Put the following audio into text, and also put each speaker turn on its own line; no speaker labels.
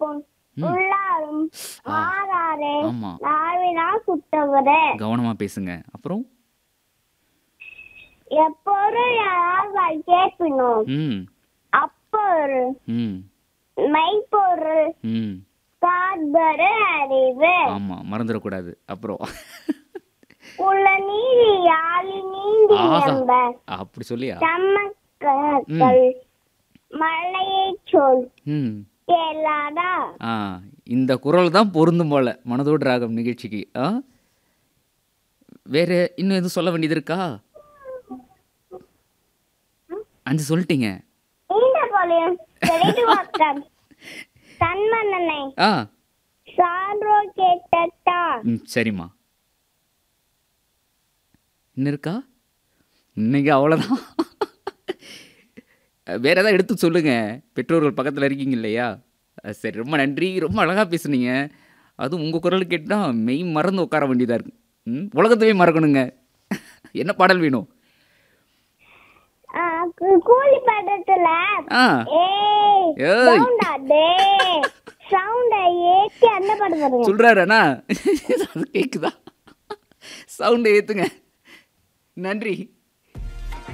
காக்கும் உள்ளாரும்
ஆ.
மாறாரே
ஆமா
நாவினா சுட்டவரே
கவனமா பேசுங்க அப்புறம்
எப்போதும் யாராவது கேட்கணும்
ம்
அப்பொரு
ம்
மெய்ப்பொருள்
ம்
காண்பரு அறிவு
ஆமா மறந்துடக்கூடாது அப்புறம்
உள்ள நீதி யாழி நீந்தி
ஆஹா.
என்ப
அப்படி சொல்லியா
சமக்கள் மலையை சொல்
ம்
கேளாதா
ஆ இந்த குரல் தான் பொருந்தும் போல மனதோடு ராகம் நிகழ்ச்சிக்கு ஆ வேற இன்னும் எதுவும் சொல்ல வேண்டியது இருக்கா அஞ்சு சொல்லிட்டீங்க
இந்த போலியும் தெளிவாக்கம் தன்மன்னனை
ஆ
சான்றோ கேட்டா
ம் சரிம்மா இன்னும் இருக்கா இன்னைக்கு அவ்வளோதான் வேற ஏதாவது எடுத்து சொல்லுங்க பெற்றோர்கள் பக்கத்தில் இருக்கீங்க இல்லையா அஹ் சரி ரொம்ப நன்றி ரொம்ப அழகாக பேசுனீங்க அதுவும் உங்கள் குரல் கேட்டால் மெய் மறந்து உட்கார வேண்டியதாக இருக்கு ம் உலகத்தவே மறக்கணுங்க என்ன பாடல் வேணும்
ஆ, கு- கூலி படத்துல
ஆ
ஏய்
ஏய்.
சவுண்டா டே சவுண்ட ஏத்தி அந்த படம் பாருங்க
சொல்கிறாரு அண்ணா அது கேட்குதா சவுண்டை ஏற்றுங்க நன்றி